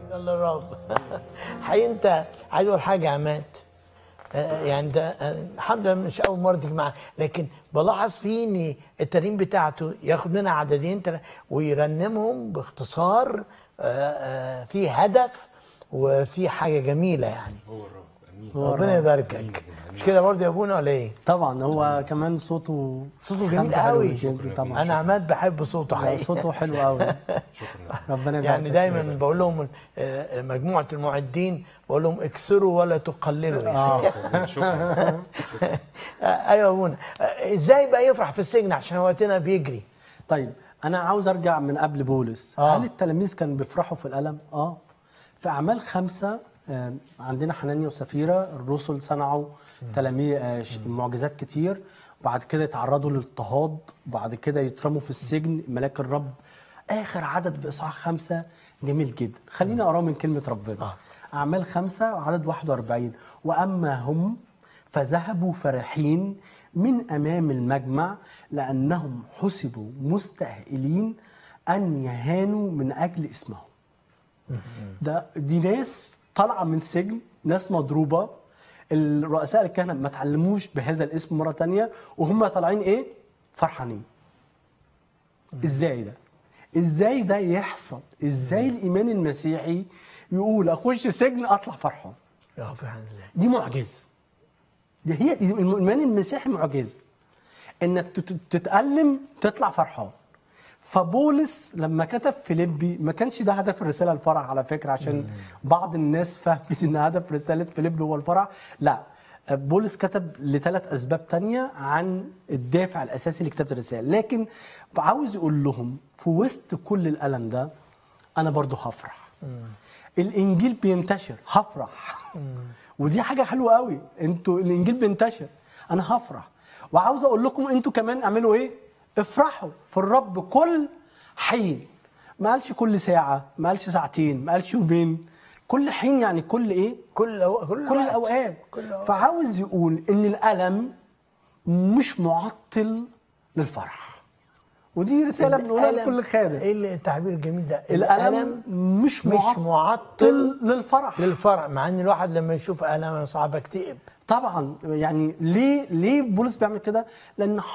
يلا الرب حقيقي انت عايز اقول حاجه يا عماد آه، يعني ده آه، الحمد لله مش اول مره تيجي معاه لكن بلاحظ فيه ان الترنيم بتاعته ياخد منها عددين تلاتة ويرنمهم باختصار آه، آه، في هدف وفي حاجه جميله يعني هو الرب امين هو ربنا الرب. يباركك مش كده برضه يا ابونا ولا ايه؟ طبعا هو كمان صوته صوته جميل خامته حلوة قوي جدا طبعا انا عماد بحب صوته لا، حقيقي صوته حلو قوي شكرا ربنا يبارك يعني دايما بقول لهم آه، مجموعه المعدين بقول لهم اكسروا ولا تقللوا يعني. اه شكرا آه، ايوه يا ابونا آه، ازاي بقى يفرح في السجن عشان وقتنا بيجري طيب انا عاوز ارجع من قبل بولس آه. هل التلاميذ كانوا بيفرحوا في الالم اه في اعمال خمسة آه، عندنا حنانيا وسفيرة الرسل صنعوا تلاميذ آه، ش- معجزات كتير وبعد كده يتعرضوا للاضطهاد وبعد كده يترموا في السجن ملاك الرب اخر عدد في اصحاح خمسة جميل جدا خلينا اقراه من كلمة ربنا آه. اعمال خمسة عدد 41 واما هم فذهبوا فرحين من امام المجمع لانهم حسبوا مستاهلين ان يهانوا من اجل اسمهم ده دي ناس طالعه من سجن ناس مضروبه الرؤساء الكهنه ما تعلموش بهذا الاسم مره تانية وهم طالعين ايه فرحانين ازاي ده ازاي ده يحصل ازاي الايمان المسيحي يقول اخش سجن اطلع فرحان اه فعلا ازاي دي معجزه دي هي الايمان المسيحي معجزه انك تت- تتالم تطلع فرحان فبولس لما كتب فيليبي ما كانش ده هدف الرساله الفرح على فكره عشان بعض الناس فاهمين ان هدف رساله فيليبي هو الفرح لا بولس كتب لثلاث اسباب تانية عن الدافع الاساسي لكتابه الرساله لكن عاوز يقول لهم في وسط كل الالم ده انا برضو هفرح الانجيل بينتشر هفرح ودي حاجه حلوه قوي انتوا الانجيل بينتشر انا هفرح وعاوز اقول لكم انتوا كمان اعملوا ايه افرحوا في الرب كل حين ما قالش كل ساعه ما قالش ساعتين ما قالش يومين كل حين يعني كل ايه كل أو... كل, كل وقت. الاوقات كل الأوقات. فعاوز يقول ان الالم مش معطل للفرح ودي رساله بنقولها الألم- لكل خادم ايه التعبير الجميل ده الالم مش مش معطل معطل للفرح للفرح مع ان الواحد لما يشوف الم صعب اكتئب طبعا يعني ليه ليه بولس بيعمل كده؟ لان